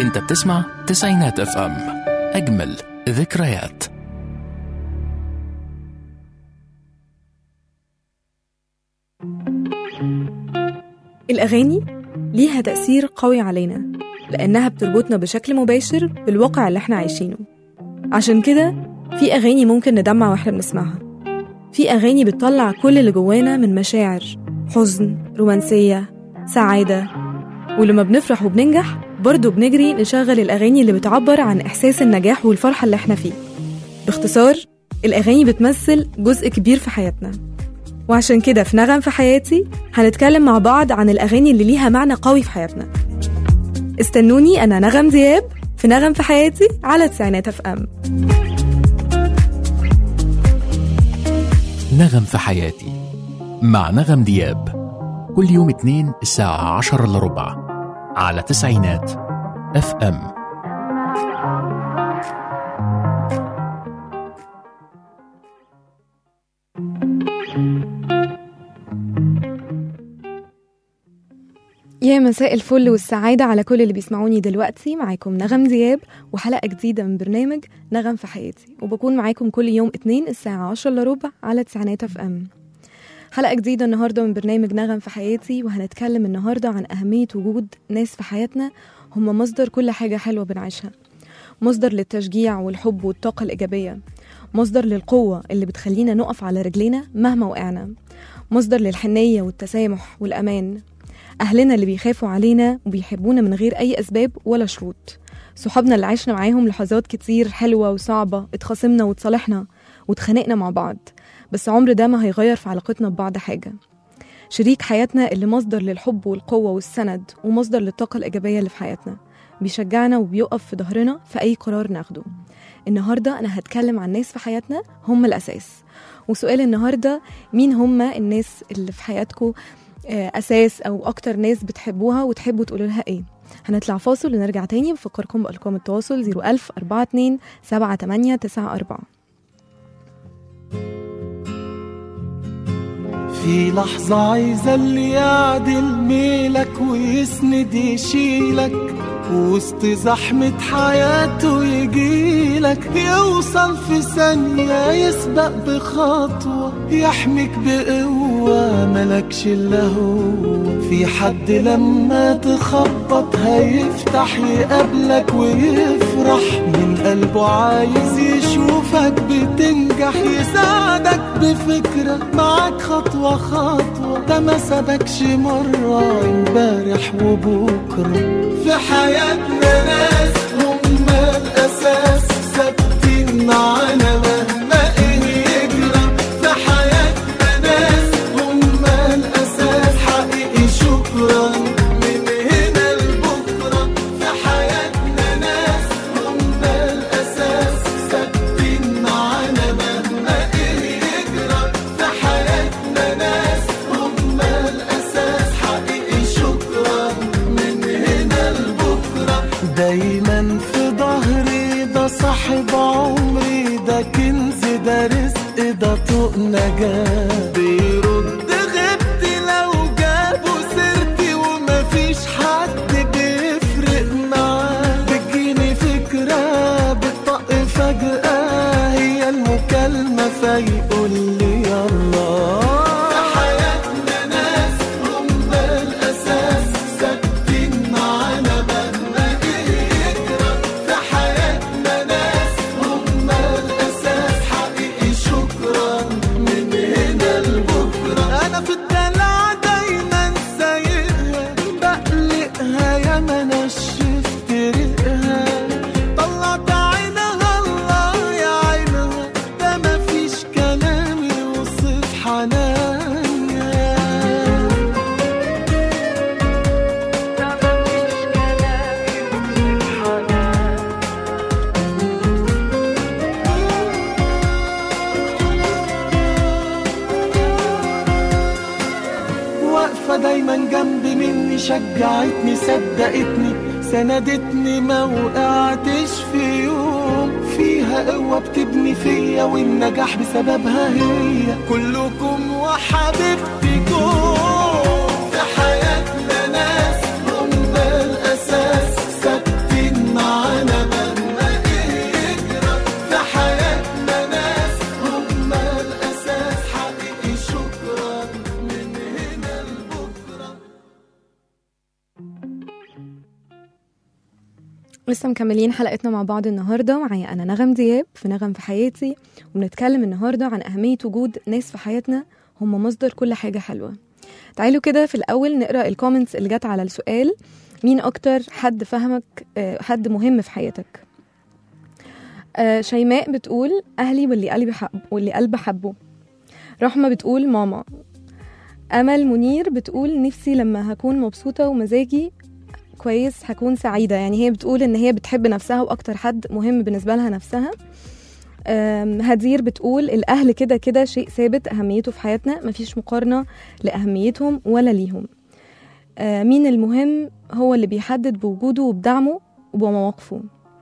انت بتسمع تسعينات اف ام اجمل ذكريات الأغاني ليها تأثير قوي علينا لأنها بتربطنا بشكل مباشر بالواقع اللي احنا عايشينه عشان كده في أغاني ممكن ندمع واحنا بنسمعها في أغاني بتطلع كل اللي جوانا من مشاعر حزن رومانسية سعادة ولما بنفرح وبننجح برضه بنجري نشغل الأغاني اللي بتعبر عن إحساس النجاح والفرحة اللي احنا فيه باختصار الأغاني بتمثل جزء كبير في حياتنا وعشان كده في نغم في حياتي هنتكلم مع بعض عن الأغاني اللي ليها معنى قوي في حياتنا استنوني أنا نغم دياب في نغم في حياتي على تسعينات اف ام نغم في حياتي مع نغم دياب كل يوم اثنين الساعة عشر إلا ربع على تسعينات اف ام يا مساء الفل والسعادة على كل اللي بيسمعوني دلوقتي معاكم نغم دياب وحلقة جديدة من برنامج نغم في حياتي وبكون معاكم كل يوم اتنين الساعة عشر إلا ربع على تسعينات اف ام حلقة جديدة النهاردة من برنامج نغم في حياتي وهنتكلم النهاردة عن أهمية وجود ناس في حياتنا هم مصدر كل حاجة حلوة بنعيشها مصدر للتشجيع والحب والطاقة الإيجابية مصدر للقوة اللي بتخلينا نقف على رجلينا مهما وقعنا مصدر للحنية والتسامح والأمان أهلنا اللي بيخافوا علينا وبيحبونا من غير أي أسباب ولا شروط صحابنا اللي عشنا معاهم لحظات كتير حلوة وصعبة اتخاصمنا وتصالحنا واتخانقنا مع بعض بس عمر ده ما هيغير في علاقتنا ببعض حاجة شريك حياتنا اللي مصدر للحب والقوة والسند ومصدر للطاقة الإيجابية اللي في حياتنا بيشجعنا وبيقف في ظهرنا في أي قرار ناخده النهاردة أنا هتكلم عن ناس في حياتنا هم الأساس وسؤال النهاردة مين هم الناس اللي في حياتكم آه، أساس أو أكتر ناس بتحبوها وتحبوا تقولوا لها إيه هنطلع فاصل ونرجع تاني بفكركم بأرقام التواصل 01000 42 78 94 في لحظة عايزة اللي يعدل ميلك ويسند يشيلك وسط زحمة حياته يجيلك يوصل في ثانية يسبق بخطوة يحميك بقوة ملكش إلا هو في حد لما تخبط هيفتح يقابلك ويفرح من قلبه عايز يشوفك بتنجح يساعدك بفكرة معاك خطوة خطوة ده ما سابكش مرة امبارح وبكرة في حياتنا ناس هم الأساس ثابتين معانا مهما إيه يجرى في حياتنا ناس هم الأساس حقيقي شكرا من هنا لبكرة في حياتنا ناس هم الأساس ثابتين معانا مهما إيه يجرى في حياتنا ناس هم الأساس حقيقي شكرا من هنا لبكرة دايما في ظهري ده صاحب عمري ده كنز ده رزق ده طوق نجاة بيرد غبتي لو جابوا سيرتي ومفيش حد بيفرق معاه بتجيني فكرة بتطق فجأة هي المكالمة فيقول لي يلا في حياتنا ناس هم الأساس ثابتين معانا مهما إيه يجرى في حياتنا ناس هم الأساس حقيقي شكرا من هنا لبكرة أنا في الدلع دايما سايقها بقلقها يا ما نشفت ريقها طلعت عينها الله يا عينها ده مفيش كلام يوصف حنانها واقفة دايما جنب مني شجعتني صدقتني سندتني ما وقعتش في يوم فيها قوة بتبني فيا والنجاح بسببها هي كلكم وحبيبتكم في حياتنا ناس هم الأساس ثابتين لسه مكملين حلقتنا مع بعض النهاردة معايا أنا نغم دياب في نغم في حياتي وبنتكلم النهاردة عن أهمية وجود ناس في حياتنا هم مصدر كل حاجة حلوة تعالوا كده في الأول نقرأ الكومنتس اللي جت على السؤال مين أكتر حد فهمك آه، حد مهم في حياتك آه، شيماء بتقول أهلي واللي قلبي حب واللي قلبي حبه رحمة بتقول ماما أمل منير بتقول نفسي لما هكون مبسوطة ومزاجي كويس هكون سعيدة يعني هي بتقول إن هي بتحب نفسها وأكتر حد مهم بالنسبة لها نفسها أم، هدير بتقول الأهل كده كده شيء ثابت أهميته في حياتنا مفيش مقارنة لأهميتهم ولا ليهم أه، مين المهم هو اللي بيحدد بوجوده وبدعمه وبمواقفه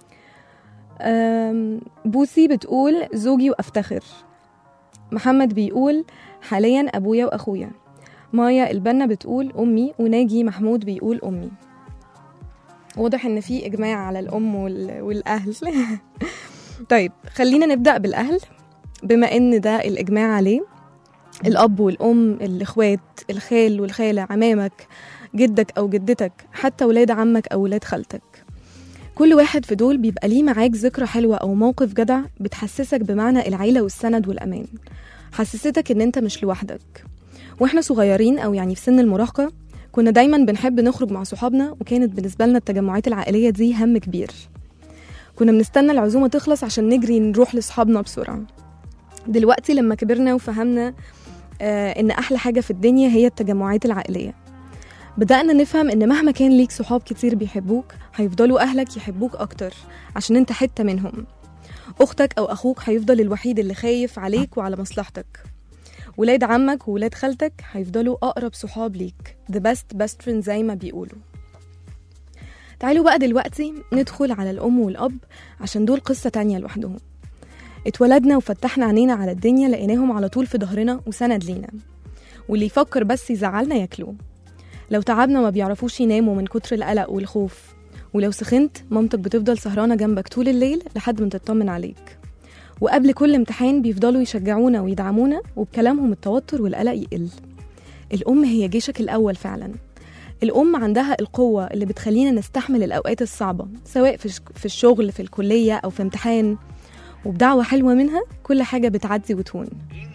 أم، بوسي بتقول زوجي وأفتخر محمد بيقول حاليا أبويا وأخويا مايا البنا بتقول أمي وناجي محمود بيقول أمي واضح ان في اجماع على الام وال- والاهل طيب خلينا نبدا بالاهل بما ان ده الاجماع عليه الاب والام الاخوات الخال والخاله عمامك جدك او جدتك حتى ولاد عمك او ولاد خالتك كل واحد في دول بيبقى ليه معاك ذكرى حلوه او موقف جدع بتحسسك بمعنى العيله والسند والامان حسستك ان انت مش لوحدك واحنا صغيرين او يعني في سن المراهقه كنا دايما بنحب نخرج مع صحابنا وكانت بالنسبة لنا التجمعات العائلية دي هم كبير كنا بنستنى العزومة تخلص عشان نجري نروح لصحابنا بسرعة دلوقتي لما كبرنا وفهمنا آه إن أحلى حاجة في الدنيا هي التجمعات العائلية بدأنا نفهم إن مهما كان ليك صحاب كتير بيحبوك هيفضلوا أهلك يحبوك أكتر عشان أنت حتة منهم أختك أو أخوك هيفضل الوحيد اللي خايف عليك وعلى مصلحتك ولاد عمك وولاد خالتك هيفضلوا أقرب صحاب ليك the best best friend زي ما بيقولوا تعالوا بقى دلوقتي ندخل على الأم والأب عشان دول قصة تانية لوحدهم اتولدنا وفتحنا عينينا على الدنيا لقيناهم على طول في ظهرنا وسند لينا واللي يفكر بس يزعلنا ياكلوه لو تعبنا ما بيعرفوش يناموا من كتر القلق والخوف ولو سخنت مامتك بتفضل سهرانة جنبك طول الليل لحد ما تطمن عليك وقبل كل امتحان بيفضلوا يشجعونا ويدعمونا وبكلامهم التوتر والقلق يقل الأم هي جيشك الأول فعلا الأم عندها القوة اللي بتخلينا نستحمل الأوقات الصعبة سواء في الش- في الشغل في الكلية أو في امتحان وبدعوة حلوة منها كل حاجة بتعدي وتهون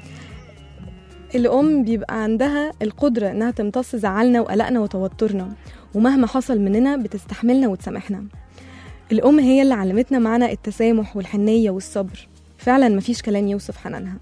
الأم بيبقى عندها القدرة إنها تمتص زعلنا وقلقنا وتوترنا ومهما حصل مننا بتستحملنا وتسامحنا الأم هي اللي علمتنا معنى التسامح والحنية والصبر فعلا مفيش كلام يوصف حنانها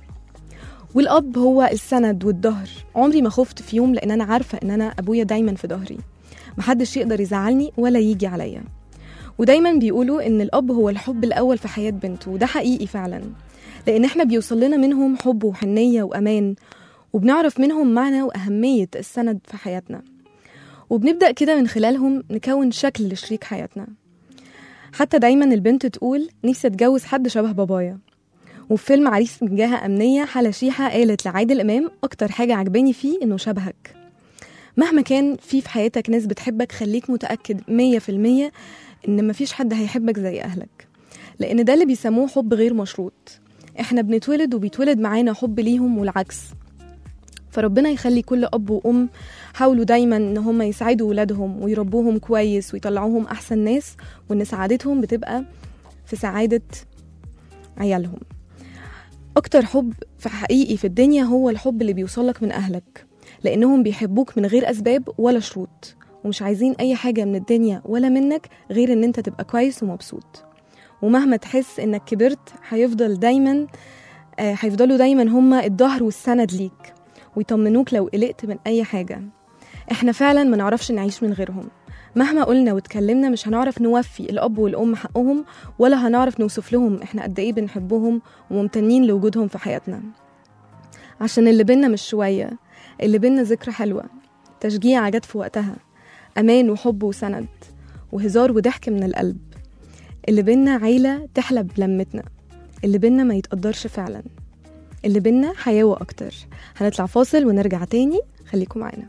والأب هو السند والظهر عمري ما خفت في يوم لأن أنا عارفة إن أنا أبويا دايما في ظهري محدش يقدر يزعلني ولا يجي عليا ودايما بيقولوا إن الأب هو الحب الأول في حياة بنته وده حقيقي فعلا لأن إحنا بيوصل لنا منهم حب وحنية وأمان وبنعرف منهم معنى وأهمية السند في حياتنا وبنبدأ كده من خلالهم نكون شكل لشريك حياتنا حتى دايما البنت تقول نفسي اتجوز حد شبه بابايا وفي فيلم عريس من جهة أمنية حلا شيحة قالت لعادل إمام أكتر حاجة عجباني فيه إنه شبهك مهما كان في في حياتك ناس بتحبك خليك متأكد مية في المية إن مفيش حد هيحبك زي أهلك لأن ده اللي بيسموه حب غير مشروط إحنا بنتولد وبيتولد معانا حب ليهم والعكس فربنا يخلي كل أب وأم حاولوا دايما إن هم يساعدوا ولادهم ويربوهم كويس ويطلعوهم أحسن ناس وإن سعادتهم بتبقى في سعادة عيالهم أكتر حب في حقيقي في الدنيا هو الحب اللي بيوصلك من أهلك لأنهم بيحبوك من غير أسباب ولا شروط ومش عايزين أي حاجة من الدنيا ولا منك غير إن أنت تبقى كويس ومبسوط ومهما تحس إنك كبرت هيفضل دايما آه، هيفضلوا دايما هما الظهر والسند ليك ويطمنوك لو قلقت من أي حاجة احنا فعلا ما نعرفش نعيش من غيرهم مهما قلنا واتكلمنا مش هنعرف نوفي الأب والأم حقهم ولا هنعرف نوصف لهم احنا قد ايه بنحبهم وممتنين لوجودهم في حياتنا عشان اللي بينا مش شوية اللي بينا ذكرى حلوة تشجيع جت في وقتها أمان وحب وسند وهزار وضحك من القلب اللي بينا عيلة تحلى بلمتنا اللي بينا ما يتقدرش فعلا اللي بينا حياة أكتر هنطلع فاصل ونرجع تاني خليكم معانا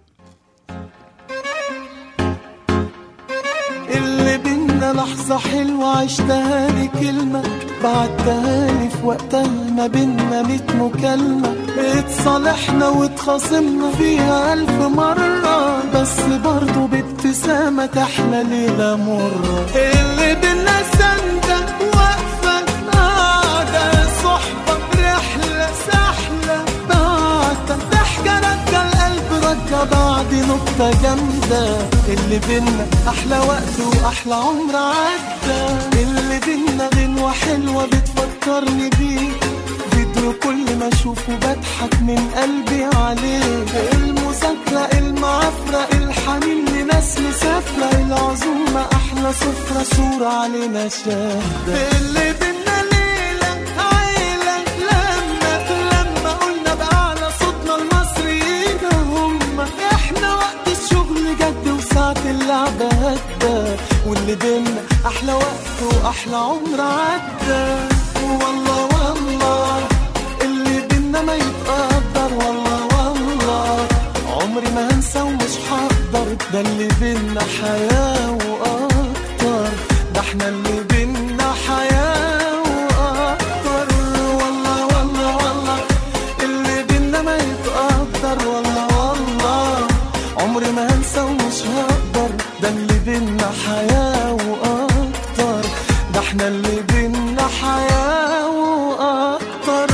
اللي بينا لحظة حلوة عشتها لي كلمة بعتها لي في وقتها ما بينا ميت مكالمة اتصالحنا واتخاصمنا فيها ألف مرة بس برضه بترجع ابتسامة تحلى ليلة مرة اللي بينا سندة واقفة قاعدة صحبة رحلة سحلة بعدة ضحكة رجع القلب رجع بعد نكتة جامدة اللي بينا أحلى وقت وأحلى عمر عدى اللي بينا غنوة حلوة بتفكرني بيك فيديو كل ما اشوفه بضحك من قلبي عليه المذاكرة المعافرة الحنين لناس مسافرة العزومة أحلى سفرة صورة علينا شاهدة اللي بينا ليلة عيلة لما لما قلنا بأعلى صوتنا المصريين هم احنا وقت الشغل جد وساعة اللعبة هدى واللي بينا أحلى وقت وأحلى عمر عدى والله والله اللي بينا ما يتقدر والله والله عمري ما هنسى ومش هقدر ده اللي بينا حياة وأكتر ده احنا اللي بينا حياة وأكتر والله والله والله اللي بينا ما يتقدر والله والله عمري ما هنسى ومش هقدر ده اللي بينا حياة وأكتر ده احنا اللي بينا حياة وأكتر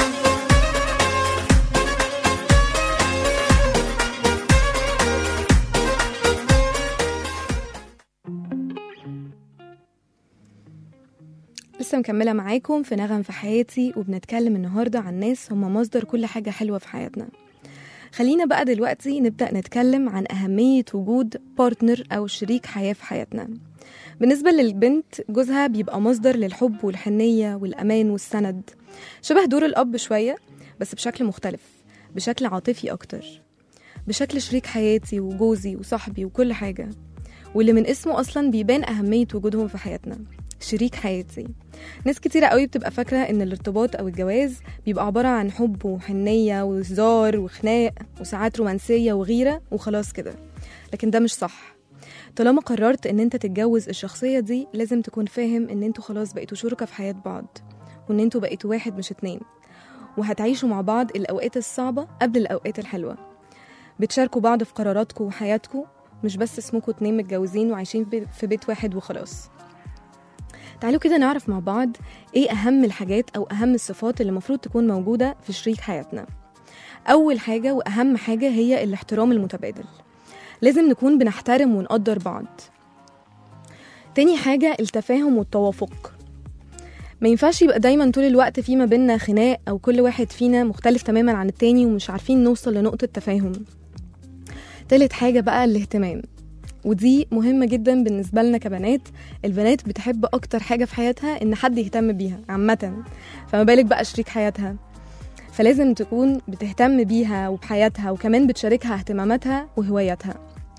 لسه مكملة معاكم في نغم في حياتي وبنتكلم النهاردة عن ناس هم مصدر كل حاجة حلوة في حياتنا خلينا بقى دلوقتي نبدأ نتكلم عن أهمية وجود بارتنر أو شريك حياة في حياتنا بالنسبة للبنت جوزها بيبقى مصدر للحب والحنية والأمان والسند شبه دور الأب شوية بس بشكل مختلف بشكل عاطفي أكتر بشكل شريك حياتي وجوزي وصاحبي وكل حاجة واللي من اسمه أصلا بيبان أهمية وجودهم في حياتنا شريك حياتي ناس كتيرة قوي بتبقى فاكرة إن الارتباط أو الجواز بيبقى عبارة عن حب وحنية وهزار وخناق وساعات رومانسية وغيرة وخلاص كده لكن ده مش صح طالما قررت إن أنت تتجوز الشخصية دي لازم تكون فاهم إن أنتوا خلاص بقيتوا شركة في حياة بعض وإن أنتوا بقيتوا واحد مش اتنين وهتعيشوا مع بعض الأوقات الصعبة قبل الأوقات الحلوة بتشاركوا بعض في قراراتكم وحياتكم مش بس اسمكوا اتنين متجوزين وعايشين بي- في بيت واحد وخلاص تعالوا كده نعرف مع بعض ايه اهم الحاجات او اهم الصفات اللي المفروض تكون موجوده في شريك حياتنا اول حاجه واهم حاجه هي الاحترام المتبادل لازم نكون بنحترم ونقدر بعض تاني حاجه التفاهم والتوافق ما ينفعش يبقى دايما طول الوقت في ما بيننا خناق او كل واحد فينا مختلف تماما عن التاني ومش عارفين نوصل لنقطه تفاهم تالت حاجه بقى الاهتمام ودي مهمة جدا بالنسبة لنا كبنات البنات بتحب أكتر حاجة في حياتها إن حد يهتم بيها عامة فما بالك بقى شريك حياتها فلازم تكون بتهتم بيها وبحياتها وكمان بتشاركها اهتماماتها وهواياتها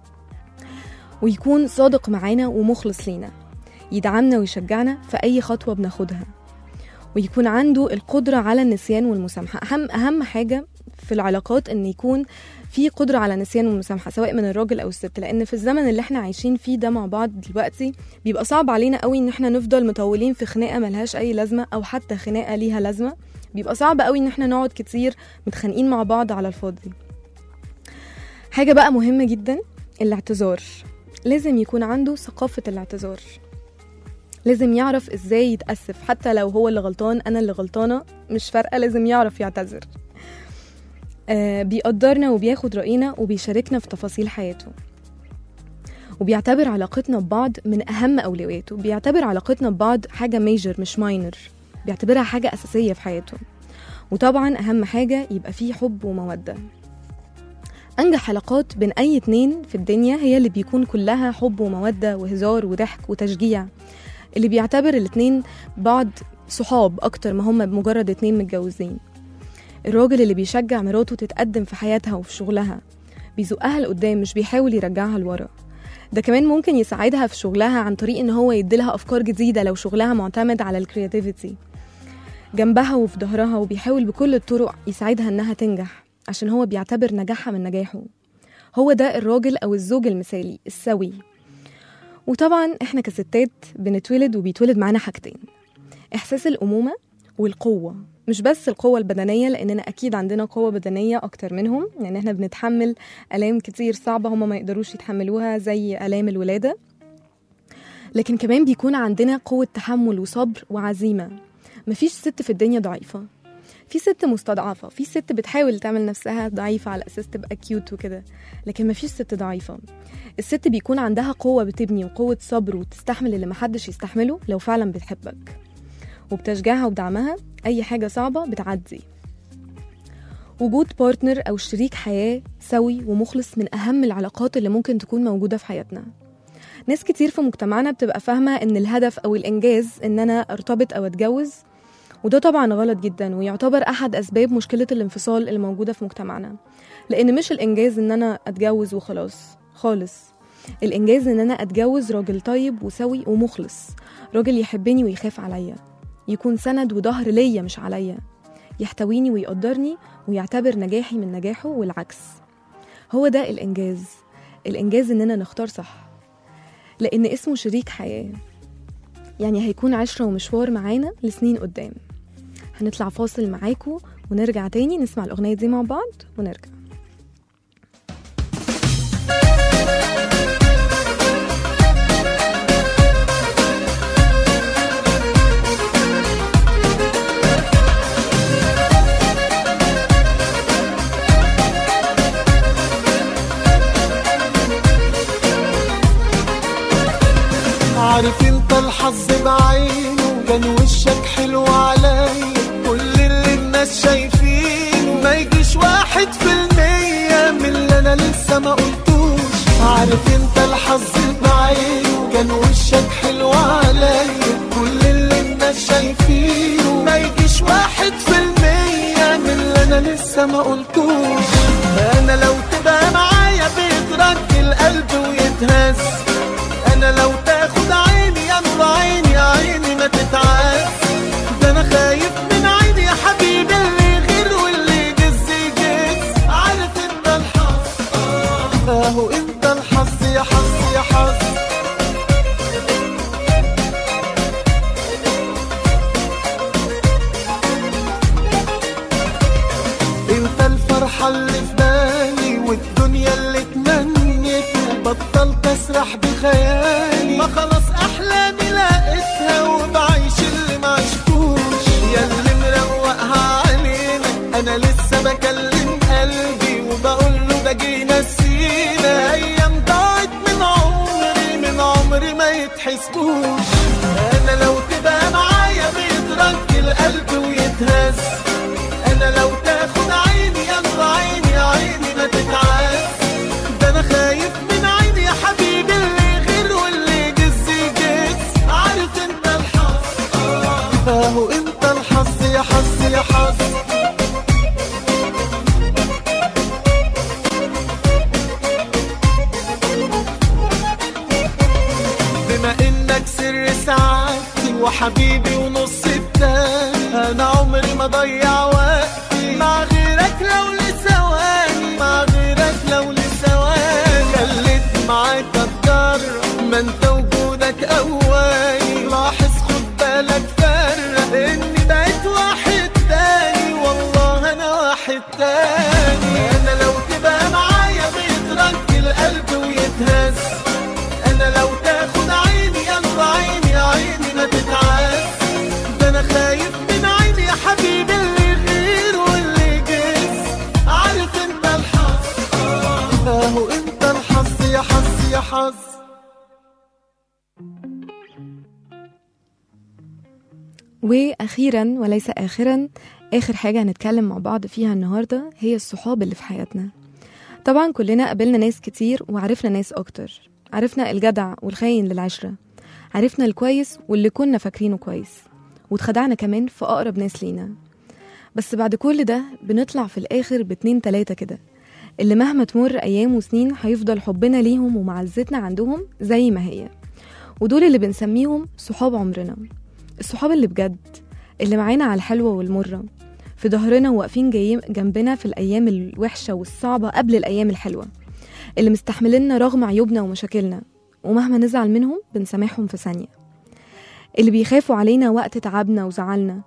ويكون صادق معانا ومخلص لينا يدعمنا ويشجعنا في أي خطوة بناخدها ويكون عنده القدرة على النسيان والمسامحة أهم أهم حاجة في العلاقات إن يكون في قدرة على النسيان والمسامحة سواء من الراجل أو الست لأن في الزمن اللي احنا عايشين فيه ده مع بعض دلوقتي بيبقى صعب علينا قوي إن احنا نفضل مطولين في خناقة ملهاش أي لازمة أو حتى خناقة ليها لازمة بيبقى صعب قوي إن احنا نقعد كتير متخانقين مع بعض على الفاضي حاجة بقى مهمة جدا الاعتذار لازم يكون عنده ثقافة الاعتذار لازم يعرف ازاي يتأسف حتى لو هو اللي غلطان أنا اللي غلطانة مش فارقة لازم يعرف يعتذر آه بيقدرنا وبياخد رأينا وبيشاركنا في تفاصيل حياته وبيعتبر علاقتنا ببعض من أهم أولوياته بيعتبر علاقتنا ببعض حاجة ميجر مش ماينر بيعتبرها حاجة أساسية في حياته وطبعا أهم حاجة يبقى فيه حب ومودة أنجح علاقات بين أي اتنين في الدنيا هي اللي بيكون كلها حب ومودة وهزار وضحك وتشجيع اللي بيعتبر الاتنين بعض صحاب أكتر ما هم بمجرد اتنين متجوزين الراجل اللي بيشجع مراته تتقدم في حياتها وفي شغلها بيزقها لقدام مش بيحاول يرجعها لورا ده كمان ممكن يساعدها في شغلها عن طريق ان هو يديلها افكار جديده لو شغلها معتمد على الكرياتيفيتي جنبها وفي ظهرها وبيحاول بكل الطرق يساعدها انها تنجح عشان هو بيعتبر نجاحها من نجاحه هو ده الراجل او الزوج المثالي السوي وطبعا احنا كستات بنتولد وبيتولد معانا حاجتين احساس الامومه والقوة مش بس القوة البدنية لأننا أكيد عندنا قوة بدنية أكتر منهم لأن إحنا بنتحمل آلام كتير صعبة هما ما يقدروش يتحملوها زي آلام الولادة لكن كمان بيكون عندنا قوة تحمل وصبر وعزيمة مفيش ست في الدنيا ضعيفة في ست مستضعفة في ست بتحاول تعمل نفسها ضعيفة على أساس تبقى كيوت وكده لكن مفيش ست ضعيفة الست بيكون عندها قوة بتبني وقوة صبر وتستحمل اللي محدش يستحمله لو فعلا بتحبك وبتشجيعها وبدعمها أي حاجة صعبة بتعدي وجود بارتنر أو شريك حياة سوي ومخلص من أهم العلاقات اللي ممكن تكون موجودة في حياتنا ناس كتير في مجتمعنا بتبقى فاهمة إن الهدف أو الإنجاز إن أنا أرتبط أو أتجوز وده طبعا غلط جدا ويعتبر أحد أسباب مشكلة الانفصال اللي موجودة في مجتمعنا لأن مش الإنجاز إن أنا أتجوز وخلاص خالص الإنجاز إن أنا أتجوز راجل طيب وسوي ومخلص راجل يحبني ويخاف عليا يكون سند وظهر ليا مش عليا يحتويني ويقدرني ويعتبر نجاحي من نجاحه والعكس هو ده الإنجاز الإنجاز إننا نختار صح لأن اسمه شريك حياة يعني هيكون عشرة ومشوار معانا لسنين قدام هنطلع فاصل معاكم ونرجع تاني نسمع الأغنية دي مع بعض ونرجع عارف انت الحظ بعينه كان وشك حلو عليا كل اللي الناس شايفينه ما يجيش واحد في المية من اللي انا لسه ما قلتوش عارف انت الحظ بعينه كان وشك حلو عليا كل اللي الناس شايفينه ما يجيش واحد في المية من اللي انا لسه ما قلتوش انا لو تبقى معايا بيترك القلب ويتهز انا لو تاخد عيني يا نور عيني عيني ما تتعاس ده انا خايف من عيني يا حبيبي اللي غير واللي يجز يجز عارف انت الحظ آه، اهو انت الحظ يا حظ يا حظ انت الفرحة اللي في بالي والدنيا اللي تمنيتها بطلت اسرح بخيالي ما خلاص احلامي لقيتها وبعيش اللي ما عشتوش يا اللي مروقها علينا انا لسه بكلم قلبي وبقول له ده جينا نسينا ايام ضاعت من عمري من عمري ما يتحسبوش انا لو تبقى معايا بيترك القلب ويتهز انا لو تاخد عيني يا نور عيني عيني ما تتعاس ده انا خايف من عيني يا حبيبي اللي غير واللي جز جز عارف انت الحظ آه، اهو انت الحظ يا حظ يا حظ بما انك سر سعادتي وحبيبي ونص التاني انا عمري ما ضيع وقتي مع غيرك لو لثواني مع غيرك لو لثواني خليت معاك اتجرب ما انت وجودك قواني لاحظ خد بالك فرق اني بقيت واحد تاني والله انا واحد تاني انا لو تبقى معايا بيترك القلب ويتهز انا لو تاخد عيني يا نور عيني عيني ما تتعاس ده انا خايف من عيني يا حبيبي اللي غير واللي جز عارف انت الحظ اهو انت الحظ يا حظ يا حظ وأخيرا وليس آخرا آخر حاجة هنتكلم مع بعض فيها النهاردة هي الصحاب اللي في حياتنا طبعا كلنا قابلنا ناس كتير وعرفنا ناس أكتر عرفنا الجدع والخاين للعشرة عرفنا الكويس واللي كنا فاكرينه كويس واتخدعنا كمان في أقرب ناس لينا بس بعد كل ده بنطلع في الآخر باتنين تلاتة كده اللي مهما تمر أيام وسنين هيفضل حبنا ليهم ومعزتنا عندهم زي ما هي ودول اللي بنسميهم صحاب عمرنا الصحاب اللي بجد اللي معانا على الحلوة والمرة في ظهرنا وواقفين جايين جنبنا في الأيام الوحشة والصعبة قبل الأيام الحلوة اللي مستحمليننا رغم عيوبنا ومشاكلنا ومهما نزعل منهم بنسامحهم في ثانية اللي بيخافوا علينا وقت تعبنا وزعلنا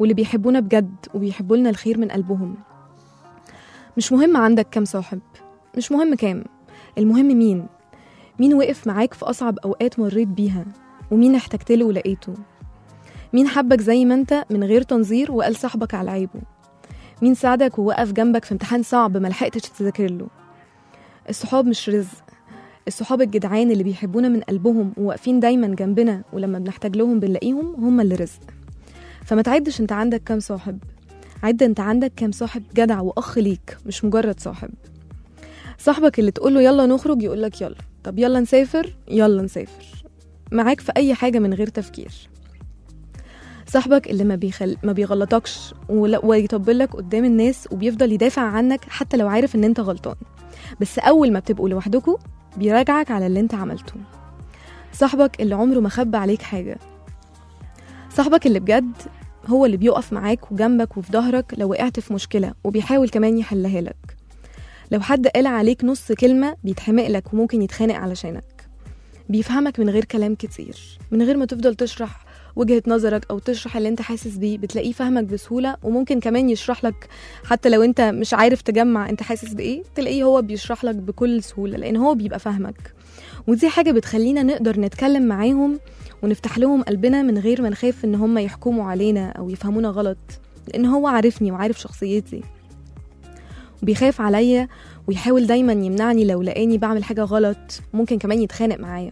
واللي بيحبونا بجد وبيحبوا لنا الخير من قلبهم مش مهم عندك كام صاحب مش مهم كام المهم مين مين وقف معاك في أصعب أوقات مريت بيها ومين احتجت له ولقيته مين حبك زي ما انت من غير تنظير وقال صاحبك على عيبه مين ساعدك ووقف جنبك في امتحان صعب ما لحقتش تذاكر له الصحاب مش رزق الصحاب الجدعان اللي بيحبونا من قلبهم وواقفين دايما جنبنا ولما بنحتاج لهم بنلاقيهم هم اللي رزق فما تعدش انت عندك كام صاحب عد انت عندك كام صاحب جدع واخ ليك مش مجرد صاحب صاحبك اللي تقوله يلا نخرج يقولك يلا طب يلا نسافر يلا نسافر معاك في اي حاجه من غير تفكير صاحبك اللي ما بيخل... ما بيغلطكش ولا- ويطبل لك قدام الناس وبيفضل يدافع عنك حتى لو عارف ان انت غلطان بس اول ما بتبقوا لوحدكوا بيراجعك على اللي انت عملته صاحبك اللي عمره ما خبى عليك حاجه صاحبك اللي بجد هو اللي بيقف معاك وجنبك وفي ظهرك لو وقعت في مشكله وبيحاول كمان يحلها لك لو حد قال عليك نص كلمه بيتحمق لك وممكن يتخانق علشانك بيفهمك من غير كلام كتير من غير ما تفضل تشرح وجهة نظرك أو تشرح اللي أنت حاسس بيه بتلاقيه فاهمك بسهولة وممكن كمان يشرح لك حتى لو أنت مش عارف تجمع أنت حاسس بإيه تلاقيه هو بيشرح لك بكل سهولة لأن هو بيبقى فاهمك ودي حاجة بتخلينا نقدر نتكلم معاهم ونفتح لهم قلبنا من غير ما نخاف إن هم يحكموا علينا أو يفهمونا غلط لأن هو عارفني وعارف شخصيتي وبيخاف عليا ويحاول دايما يمنعني لو لقاني بعمل حاجة غلط ممكن كمان يتخانق معايا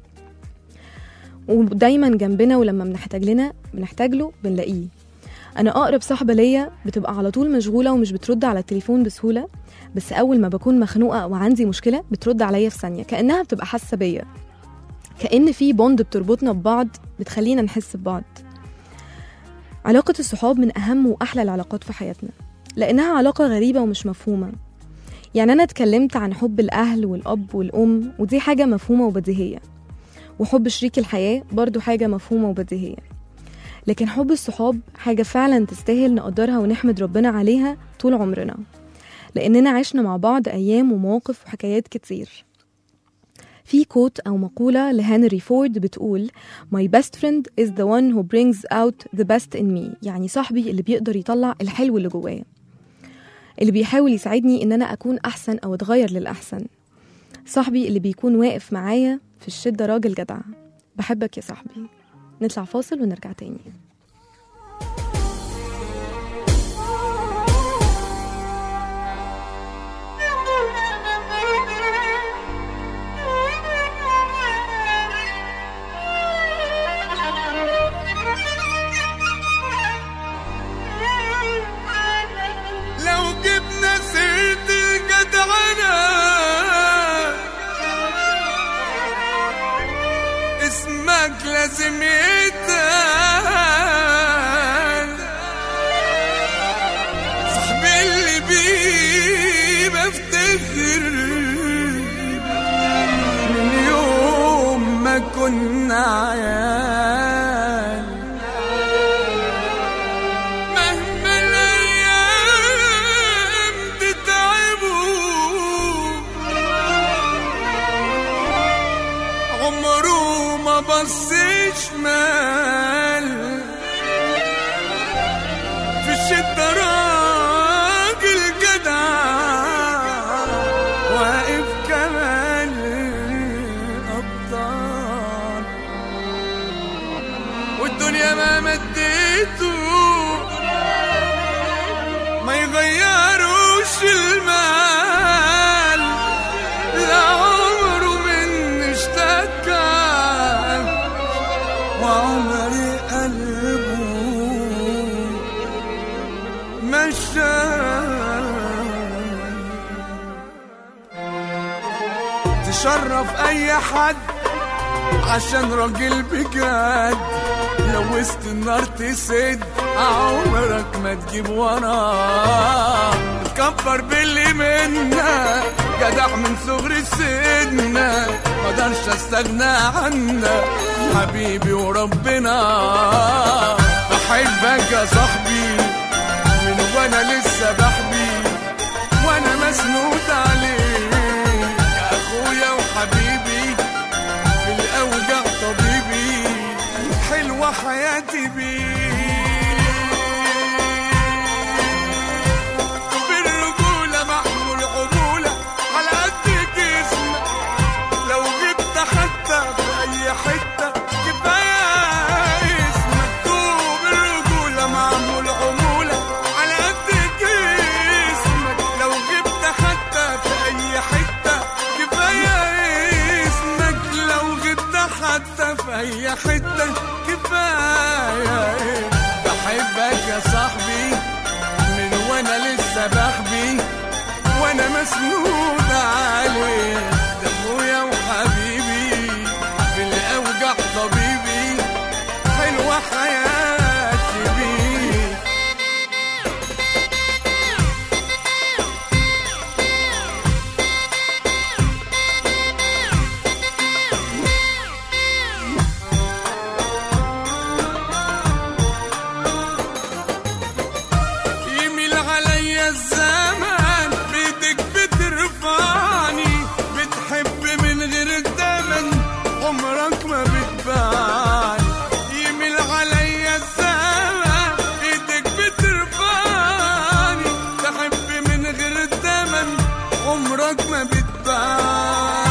ودايما جنبنا ولما بنحتاج لنا بنحتاج له بنلاقيه انا اقرب صاحبه ليا بتبقى على طول مشغوله ومش بترد على التليفون بسهوله بس اول ما بكون مخنوقه او عندي مشكله بترد عليا في ثانيه كانها بتبقى حاسه بيا كان في بوند بتربطنا ببعض بتخلينا نحس ببعض علاقه الصحاب من اهم واحلى العلاقات في حياتنا لانها علاقه غريبه ومش مفهومه يعني انا اتكلمت عن حب الاهل والاب والام ودي حاجه مفهومه وبديهيه وحب شريك الحياة برضو حاجة مفهومة وبديهية لكن حب الصحاب حاجة فعلا تستاهل نقدرها ونحمد ربنا عليها طول عمرنا لأننا عشنا مع بعض أيام ومواقف وحكايات كتير في كوت أو مقولة لهنري فورد بتقول My best friend is the one who brings out the best in me يعني صاحبي اللي بيقدر يطلع الحلو اللي جوايا اللي بيحاول يساعدني إن أنا أكون أحسن أو أتغير للأحسن صاحبي اللي بيكون واقف معايا في الشدة راجل جدع بحبك يا صاحبي نطلع فاصل ونرجع تاني لو جبنا سيرة الجدعنة اسمك لازم يتقال صاحبي اللي بيه بفتخر من يوم ما كنا عيال مهما الايام تتعبوا عمره ما بص شمال في الشدة راجل جدع واقف كمان الأبطال والدنيا ما مديته ما يغيروش المال لا عمره من اشتكى وعمري قلبه مشى تشرف اي حد عشان راجل بجد لو وسط النار تسد عمرك ما تجيب وراه تكبر باللي منا جدع من صغر سنة مقدرش استغنى عنك حبيبي وربنا بحبك يا صاحبي من وانا لسه بحبي وانا مسنود عليك يا اخويا وحبيبي في الاوجع طبيبي حلوه حياتي بيك في اي حته كفايه إيه بحبك يا صاحبي من وانا لسه بحبي وانا مسنود عليك ده اخويا وحبيبي بالاوجع طبيبي حلوه حياتي بيك يميل عليا الزمان بيدك بترفعني بتحب من غير التمن عمرك ما بتبعني يميل عليا الزمان بيدك بترفعني تحب من غير التمن عمرك ما بتبعني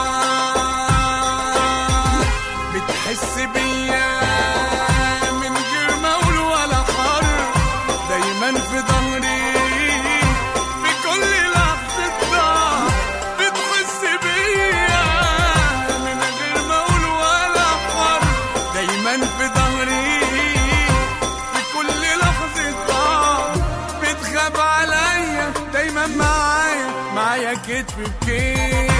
بتحس بيا من غير ما اقول ولا حرف دايما في ظهري في كل لحظة ضعف بتحس بيا من غير ما اقول ولا حرف دايما في ظهري في كل لحظة ضعف بتخاف عليا دايما معايا معايا كتف بكتف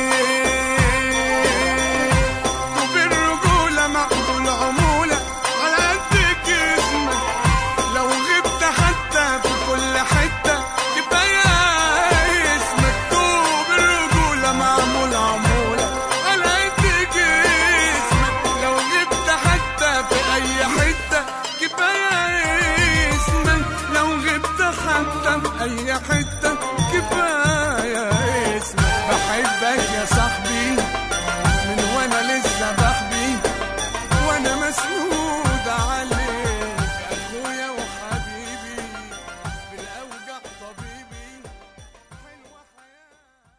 وبالرجولة معقول عمولة على قد جسمك لو غبت حتى في كل حتة كفاية اسمك دوب الرجولة معمول عمولة على قد جسمك لو غبت حتى في أي حتة كفاية اسمك لو غبت حتى في أي حتة كفاية اسمك بحبك يا صاحبي من وانا لسه بحبي وانا مسنود عليك اخويا وحبيبي بالاوجع طبيبي حلوه حياتي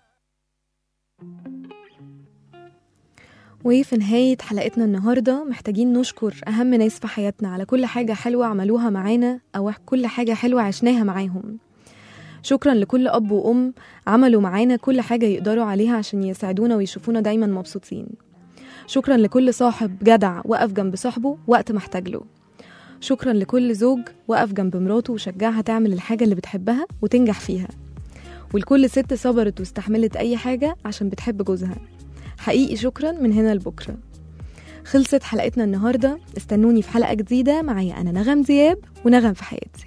وفي نهاية حلقتنا النهاردة محتاجين نشكر أهم ناس في حياتنا على كل حاجة حلوة عملوها معانا أو كل حاجة حلوة عشناها معاهم شكرا لكل أب وأم عملوا معانا كل حاجة يقدروا عليها عشان يساعدونا ويشوفونا دايما مبسوطين شكرا لكل صاحب جدع وقف جنب صاحبه وقت ما احتاج له شكرا لكل زوج وقف جنب مراته وشجعها تعمل الحاجة اللي بتحبها وتنجح فيها ولكل ست صبرت واستحملت أي حاجة عشان بتحب جوزها حقيقي شكرا من هنا لبكرة خلصت حلقتنا النهاردة استنوني في حلقة جديدة معايا أنا نغم دياب ونغم في حياتي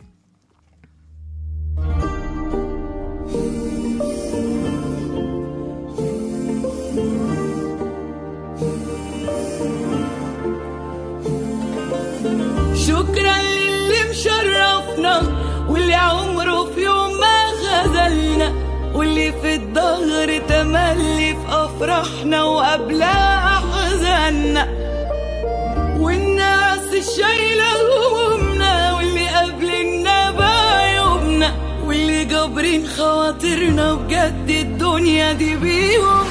شكرا للي مشرفنا واللي عمره في يوم ما خذلنا واللي في الظهر تملي في افراحنا وقبلها احزاننا والناس الشايله همومنا واللي قابلنا بعيوبنا واللي جابرين خواطرنا بجد الدنيا دي بيهم